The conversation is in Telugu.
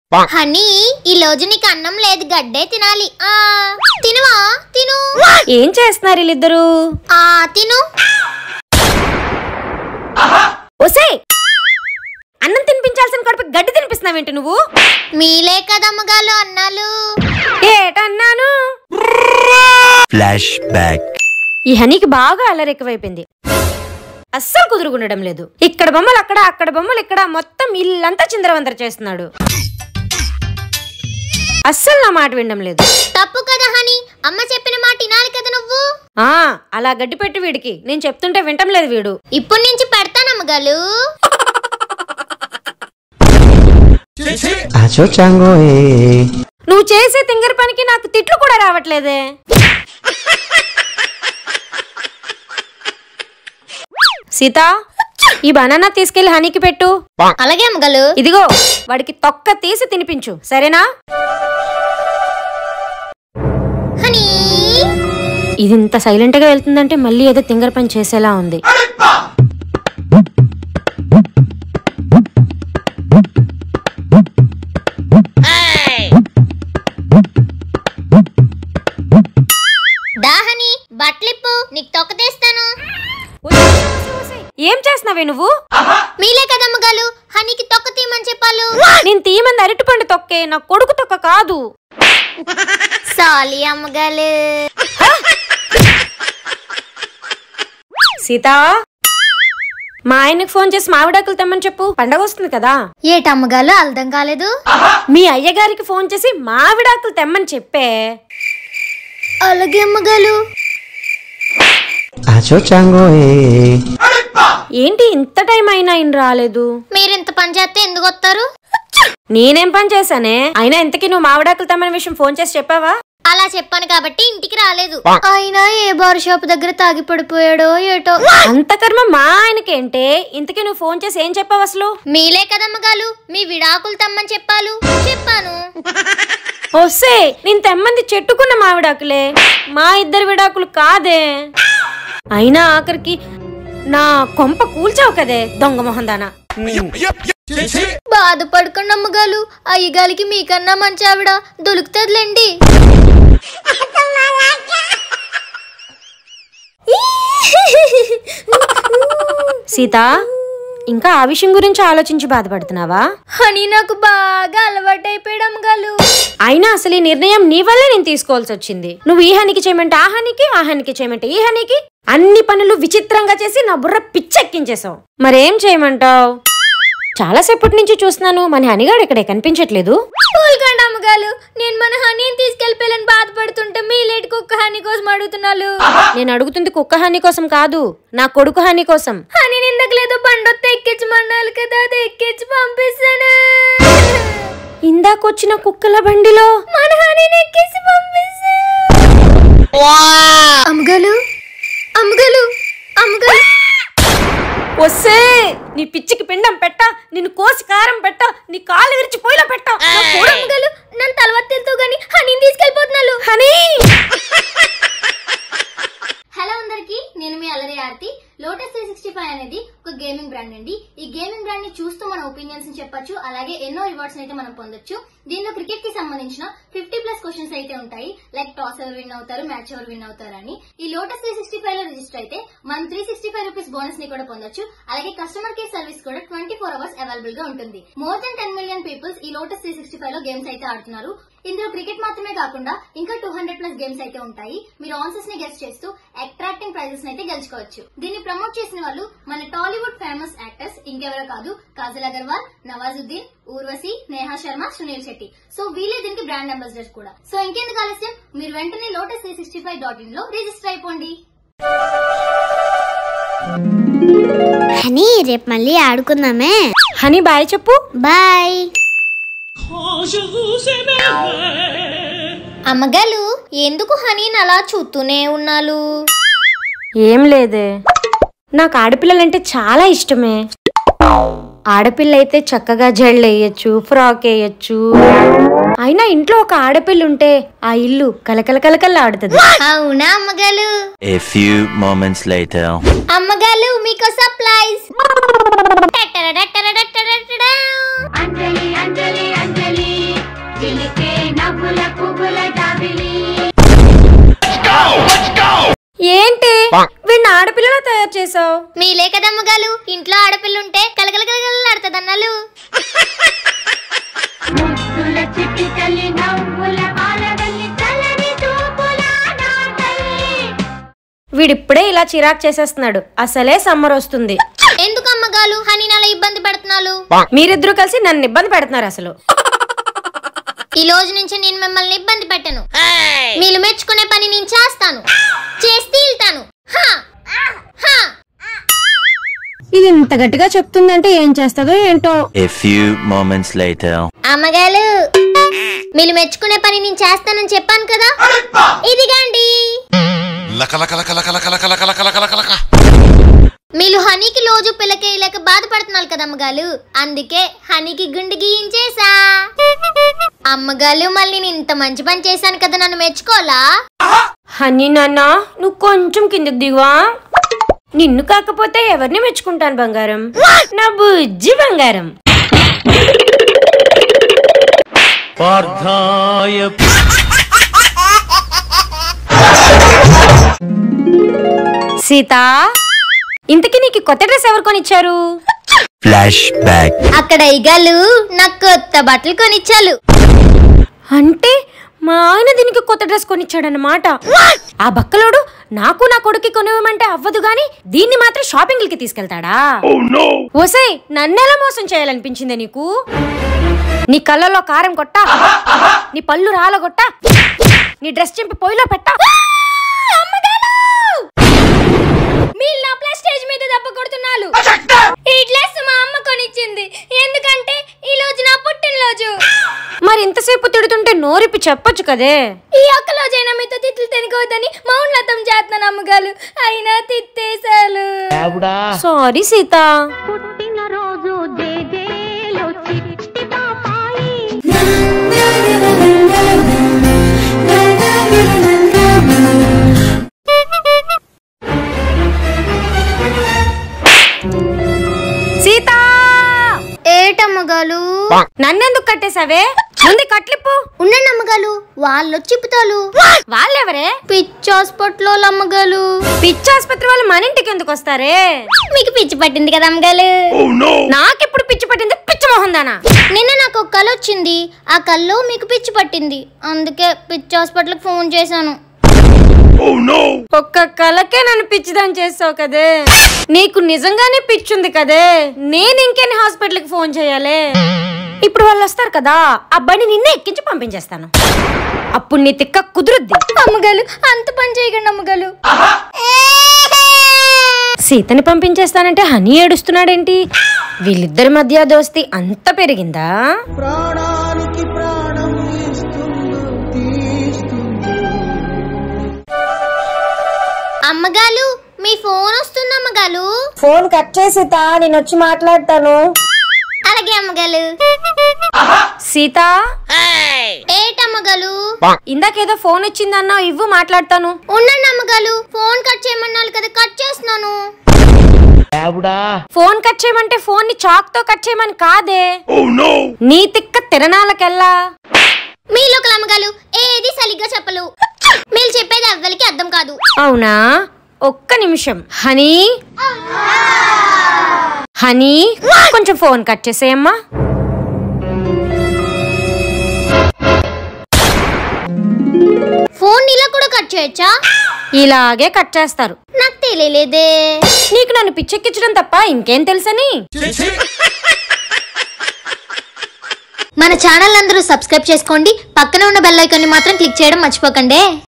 హనీ ఈ రోజు నీకు అన్నం లేదు గడ్డే తినాలి ఆ తినువా తిను ఏం చేస్తున్నారు వీళ్ళిద్దరు ఆ తిను ఒసే అన్నం తినిపించాల్సిన కడుపు గడ్డి తినిపిస్తున్నావేంటి నువ్వు మీలే కదమ్మగాలు అన్నాలు ఏటన్నాను ఫ్లాష్ బ్యాక్ ఈ హనీకి బాగా అల్లరి ఎక్కువైపోయింది అస్సలు కుదురుకుండడం లేదు ఇక్కడ బొమ్మలు అక్కడ అక్కడ బొమ్మలు ఇక్కడ మొత్తం ఇల్లంతా చిందరవందర చేస్తున్నాడు అస్సలు నా మాట వినడం లేదు తప్పు కదా హనీ అమ్మ చెప్పిన మాట వినాలి కదా నువ్వు ఆ అలా గడ్డి పెట్టి వీడికి నేను చెప్తుంటే వింటం లేదు వీడు ఇప్పటి నుంచి పెడతానమ్మగాలు Acho chango eh. నువ్వు చేసే తింగర పనికి నాకు తిట్లు కూడా రావట్లేదే సీత ఈ బనానా తీసుకెళ్లి హనీకి పెట్టు అలాగే అమ్మగాలు ఇదిగో వాడికి తొక్క తీసి తినిపించు సరేనా హనీ ఇది ఇంత సైలెంట్ గా వెళ్తుందంటే మళ్ళీ ఏదో తింగర పని చేసేలా ఉంది దా హనీ బట్టలిప్పు నీకు తొక్క తీస్తాను ఏం చేస్తున్నావే నువ్వు మీలే కదమ్మగాలు హనీకి తొక్క తీయమని చెప్పాలు నేను తీయమంది అరటిపండు తొక్కే నా కొడుకు తొక్క కాదు సారీ అమ్మగాలు సీత మా ఆయనకు ఫోన్ చేసి మామిడాకులు తెమ్మని చెప్పు పండగ వస్తుంది కదా ఏటమ్మగాలు అర్థం కాలేదు మీ అయ్యగారికి ఫోన్ చేసి మామిడాకులు తెమ్మని చెప్పే అలాగే అమ్మగాలు Acho chango eh. ఏంటి ఇంత టైం అయినా ఆయన రాలేదు మీరు ఇంత పని చేస్తే ఎందుకు వస్తారు నేనేం పని చేశానే అయినా ఇంతకీ నువ్వు మామిడాకులు తెమ్మని విషయం ఫోన్ చేసి చెప్పావా అలా చెప్పాను కాబట్టి ఇంటికి రాలేదు అయినా ఏ బార్ షాప్ దగ్గర తాగి పడిపోయాడో ఏటో అంత కర్మ మా ఆయనకేంటే ఇంతకీ నువ్వు ఫోన్ చేసి ఏం చెప్పావు అసలు మీలే కదమ్మగాలు మీ విడాకులు తమ్మని చెప్పాలు చెప్పాను వస్తే నేను తెమ్మంది చెట్టుకున్న మామిడాకులే మా ఇద్దరు విడాకులు కాదే అయినా ఆఖరికి నా కొంప కూల్చావు కదే దొంగ మొహందానా బాధపడకండి అమ్మగాలు అయ్యగాలికి మీకన్నా మంచి ఆవిడ దొరుకుతుందిలేండి సీత ఇంకా ఆ విషయం గురించి ఆలోచించి బాధపడుతున్నావా అని నాకు బాగా అలవాటైపోయాడు అమ్మగాలు అయినా అసలు ఈ నిర్ణయం నీ వల్లే నేను తీసుకోవాల్సి వచ్చింది నువ్వు ఈ హనికి చేయమంటే ఆ హనికి ఆ హనికి చేయమంటే ఈ హనికి అన్ని పనులు విచిత్రంగా చేసి నా బుర్ర పిచ్చెక్కించేశావు మరేం చేయమంటావు చాలా సేపటి నుంచి చూస్తున్నాను మన హనిగాడు ఇక్కడే కనిపించట్లేదు కూల్కండి అమ్మగాలు నేను మన హనీని తీసుకెళ్ళిపోయాలని బాధపడుతుంటే మీ లేట్ కుక్క హనీ కోసం అడుగుతున్నాను నేను అడుగుతుంది కుక్క హాని కోసం కాదు నా కొడుకు హాని కోసం హనీ ఇందకలేదో బండొత్త ఎక్కించమన్నాను కదా అది ఎక్కించి పంపిస్తాను ఇందాకొచ్చిన కుక్కల బండిలో మన హనీని ఎక్కించి పంపిస్తా అమ్మగాలు అమ్మగాలు అమ్మగాలు వస్తే నీ పిచ్చికి పిండం పెట్ట నిన్ను కోసి కారం పెట్ట నీ కాళ్ళు విరిచి పొయ్యిలో పెట్ట నా కొడుకు అమ్మగాలు నన్ను తలవత్తెళ్తూ గాని హనీని తీసుకెళ్ళిపోతున్నాను హనీ హలో అందరికి నేను మీ Allari Aarthi Lotus three sixty five అనేది ఒక గేమింగ్ బ్రాండ్ అండి ఈ గేమింగ్ బ్రాండ్ ని చూస్తూ మన ఒపీనియన్స్ ని చెప్పొచ్చు అలాగే ఎన్నో రివార్డ్స్ అయితే మనం పొందొచ్చు దీనిలో క్రికెట్ కి సంబంధించిన ఫిఫ్టీ ప్లస్ క్వశ్చన్స్ అయితే ఉంటాయి లైక్ టాస్ ఎవరు విన్ అవుతారు మ్యాచ్ ఎవరు విన్ అవుతారు అని ఈ లోటస్ త్రీ సిక్స్టీ ఫైవ్ లో రిజిస్టర్ అయితే మనం three sixty five rupees bonus ని కూడా పొందొచ్చు అలాగే కస్టమర్ కేర్ సర్వీస్ కూడా ట్వంటీ ఫోర్ అవర్స్ అవైలబుల్ గా ఉంటుంది more than ten million peoples ఈ లోటస్ త్రీ సిక్స్టీ ఫైవ్ లో గేమ్స్ అయితే ఆడుతున్నారు ఇందులో క్రికెట్ మాత్రమే కాకుండా ఇంకా టూ హండ్రెడ్ ప్లస్ గేమ్స్ అయితే ఉంటాయి మీరు ఆన్సర్స్ ని గెస్ట్ చేస్తూ అట్రాక్టింగ్ ప్రైజెస్ అయితే గెలుచుకోవచ్చు దీన్ని ప్రమోట్ చేసిన వాళ్ళు మన టాలీవుడ్ ఫేమస్ యాక్టర్స్ ఇంకెవరో కాదు కాజల్ అగర్వాల్ నవాజుద్దీన్ ఊర్వశి నేహా శర్మ సునీల్ శెట్టి సో వీళ్ళే దీనికి బ్రాండ్ అంబాసిడర్స్ కూడా సో ఇంకెందుకు ఆలస్యం మీరు వెంటనే Lotus three sixty five dot in లో రిజిస్టర్ అయిపోండి హనీ రేపు మళ్ళీ ఆడుకుందామే హనీ బాయ్ చెప్పు బాయ్ అమ్మగాలు ఎందుకు హనీని అలా చూస్తూనే ఉన్నాలు ఏం లేదే నాకు ఆడపిల్లలంటే చాలా ఇష్టమే ఆడపిల్ల అయితే చక్కగా జళ్ళు వేయచ్చు ఫ్రాక్ వేయచ్చు అయినా ఇంట్లో ఒక ఆడపిల్ల ఉంటే ఆ ఇల్లు కలకల కలకల్లా ఆడుతుంది అవునా అమ్మగాలు A few moments later. అమ్మగాలు మీకు సప్లైస్ అంజలి అంజలి అంజలి ఏంటి వీడిని ఆడపిల్లలా తయారు చేసావు మీలే కదమ్మగాలు ఇంట్లో ఆడపిల్ల ఉంటే కలగల కలగలాడుతుంది అన్నలు వీడిప్పుడే ఇలా చిరాకు చేసేస్తున్నాడు అసలే సమ్మర్ వస్తుంది ఎందుకు అమ్మగాలు హనీ అలా ఇబ్బంది పడుతున్నాను మీరిద్దరూ కలిసి నన్ను ఇబ్బంది పెడుతున్నారు అసలు ఈ రోజు నుంచి నేను మిమ్మల్ని ఇబ్బంది పెట్టను మీరు మెచ్చుకునే పని నేను చేస్తాను చేసి తీల్తాను హా! హా! ఇది ఇంత గట్టిగా చెప్తుందంటే ఏం చేస్తుందో ఏంటో A few moments later. అమ్మగాలు మీరు మెచ్చుకునే పని నేను చేస్తానని చెప్పాను కదా ఇదిగండి లక లక లక లక లక లక లక లక లక లక లక మీరు హనీకి రోజు పిల్లకేయలేక బాధపడుతున్నారు కదా అమ్మగాలు అందుకే హనీకి గుండు గీయించేసా అమ్మగాలు మళ్ళీ నేను ఇంత మంచి పని చేశాను కదా నన్ను మెచ్చుకోవాలా హనీ నాన్న నువ్వు కొంచెం కిందకి దిగువా నిన్ను కాకపోతే ఎవరిని మెచ్చుకుంటాను బంగారం నా బుజ్జి బంగారం సీత ఇంతకీ నీకు కొత్త డ్రెస్ ఎవరు కొనిచ్చారు Flashback. అక్కడ ఇగలు నాకు కొత్త బట్టలు కొనిచ్చాలు అంటే మా ఆయన దీనికి కొత్త డ్రెస్ కొనిచ్చాడన్నమాట ఆ బక్కలోడు నాకు నా కొడుకు కొనివ్వమంటే అవ్వదు గాని దీన్ని మాత్రం షాపింగ్లకి తీసుకెళ్తాడా ఓసై నన్నెలా మోసం చేయాలనిపించిందే నీకు నీ కళ్ళలో కారం కొట్టా నీ పళ్ళు రాలగొట్టా నీ డ్రెస్ చింపి పొయ్యిలో పెట్టా మీరు నా ప్లస్ స్టేజ్ మీద దెబ్బ కొడుతున్నారు ఈ డ్రెస్ మా అమ్మ కొనిచ్చింది ఎందుకంటే ఈ రోజు నా పుట్టినరోజు మరి ఇంతసేపు తిడుతుంటే నోరిప్పి చెప్పొచ్చు కదే ఈ ఒక్క రోజైనా మీతో తిట్లు తినుకోవద్దని మౌనలతం చేస్తున్నాను అమ్మగారు అయినా తిట్టేశాలు సారీ సీత సీత ఏటమ్మగాలు నన్నెందుకు కట్టేశావే ముందు కట్లిప్పు ఉండండి అమ్మగాలు వాళ్ళు చిప్పుతాలు వాళ్ళెవరే పిచ్చి హాస్పిటల్ అమ్మగాలు పిచ్చి ఆసుపత్రి వాళ్ళు మన ఇంటికి ఎందుకు వస్తారే మీకు పిచ్చి పట్టింది కదా అమ్మగాలు నాకెప్పుడు పిచ్చి పట్టింది పిచ్చి మొహం దానా నిన్న నాకు ఒక కళ వచ్చింది ఆ కల్లో మీకు పిచ్చి పట్టింది అందుకే పిచ్చి హాస్పిటల్కి ఫోన్ చేశాను ఒక్క కలకే నన్ను పిచ్చిదాని చేస్తావు కదే నీకు నిజంగానే పిచ్చుంది కదే నేను ఇంకెన్ని హాస్పిటల్కి ఫోన్ చేయాలి ఇప్పుడు వాళ్ళు వస్తారు కదా అబ్బాయిని నిన్నే ఎక్కించి పంపించేస్తాను అప్పుడు నీ తిక్క కుదురుద్ది అమ్మగాలు అంత పని చేయకండి అమ్మగాలు సీతని పంపించేస్తానంటే హనీ ఏడుస్తున్నాడేంటి వీళ్ళిద్దరి మధ్య దోస్తి అంత పెరిగిందా అమ్మగాలు మీ ఫోన్ వస్తుంది అమ్మగాలు ఫోన్ కట్ చేసి నేను వచ్చి మాట్లాడతాను అలాగే అమ్మగాలు సీత ఏటమ్మగాలు ఇందాకేదో ఫోన్ వచ్చిందన్నా ఇవ్వు మాట్లాడతాను ఉండండి అమ్మగాలు ఫోన్ కట్ చేయమన్నాను కదా కట్ చేస్తున్నాను ఫోన్ కట్ చేయమంటే ఫోన్ ని చాక్ తో కట్ చేయమని కాదే నీ తిక్క తిరణాలకెల్లా మీలో ఒకరు అమ్మగాలు ఏది సరిగ్గా చెప్పలు మీరు చెప్పేది ఎవ్వరికి అర్థం కాదు అవునా ఒక్క నిమిషం హనీ హనీ కొంచెం ఫోన్ కట్ చేసేయమ్మా ఫోన్ ఇలా కూడా కట్ చేయొచ్చా ఇలాగే కట్ చేస్తారు నాకు తెలియలేదే నీకు నన్ను పిచ్చెక్కించడం తప్ప ఇంకేం తెలుసని మన ఛానల్ అందరూ సబ్స్క్రైబ్ చేసుకోండి పక్కన ఉన్న బెల్ ఐకాన్ ని మాత్రం క్లిక్ చేయడం మర్చిపోకండి